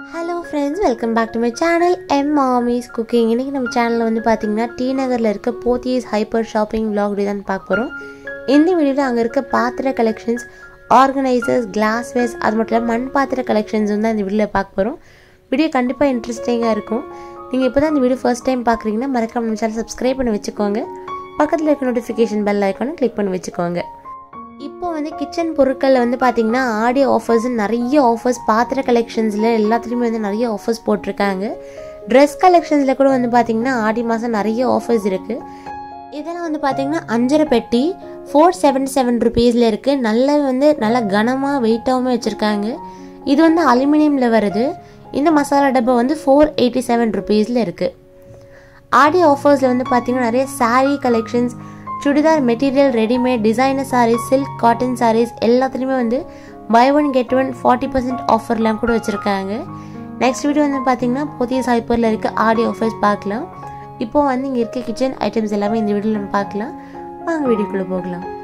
hello friends welcome back to my channel M மாமிஸ் cooking இன்றைக்கி நம்ம சேனலில் வந்து பார்த்தீங்கன்னா டி நகரில் இருக்க போத்தீஸ் ஹைப்பர் ஷாப்பிங் vlog தான் பார்க்க போகிறோம் இந்த வீடியோவில் அங்கே இருக்க பாத்திர கலெக்ஷன்ஸ் ஆர்கனைசர்ஸ் கிளாஸ்வேர்ஸ் அது மட்டும் இல்லாமல் மண் பாத்திர கலெக்ஷன்ஸ் வந்து இந்த வீடியோவில் பார்க்க போகிறோம் வீடியோ கண்டிப்பாக இன்ட்ரெஸ்டிங்காக இருக்கும் நீங்கள் இப்போ தான் இந்த வீடியோ ஃபர்ஸ்ட் டைம் பார்க்குறீங்கன்னா மறக்காம நம்ம சேனல் சப்ஸ்கிரைப் பண்ணி வச்சுக்கோங்க பக்கத்தில் இருக்க நோட்டிஃபிகேஷன் பெல் ஐக்கானை கிளிக் பண்ணி வச்சுக்கோங்க இப்போ வந்து கிச்சன் பொருட்களில் வந்து பார்த்தீங்கன்னா ஆடி ஆஃபர்ஸ் நிறைய ஆஃபர்ஸ் பாத்திர கலெக்ஷன்ஸில் எல்லாத்துலேயுமே வந்து நிறைய ஆஃபர்ஸ் போட்டிருக்காங்க ட்ரெஸ் கலெக்ஷன்ஸில் கூட வந்து பார்த்தீங்கன்னா ஆடி மாதம் நிறைய ஆஃபர்ஸ் இருக்குது இதெல்லாம் வந்து பார்த்தீங்கன்னா அஞ்சரை பெட்டி ஃபோர் செவன் செவன் ருபீஸில் இருக்குது நல்ல வந்து நல்ல கனமாக வெயிட்டாகவும் வச்சுருக்காங்க இது வந்து அலுமினியமில் வருது இந்த மசாலா டப்பா வந்து ஃபோர் எயிட்டி செவன் ருபீஸில் இருக்குது ஆடி ஆஃபர்ஸில் வந்து பார்த்தீங்கன்னா நிறைய saree collections churidar material readymade designer saris silk cotton saris எல்லாத்துலேயுமே வந்து buy one get one forty percent ஆஃபர்லாம் கூட வச்சுருக்காங்க நெக்ஸ்ட் வீடியோ வந்து பார்த்தீங்கன்னா புதிய சாய்ப்பரில் இருக்க ஆடி ஆஃபர்ஸ் பார்க்கலாம் இப்போ வந்து இங்கே இருக்க கிச்சன் ஐட்டம்ஸ் எல்லாமே இந்த வீடியோவில் நம்ம பார்க்கலாம் வாங்க வீடியோக்குள்ளே போகலாம்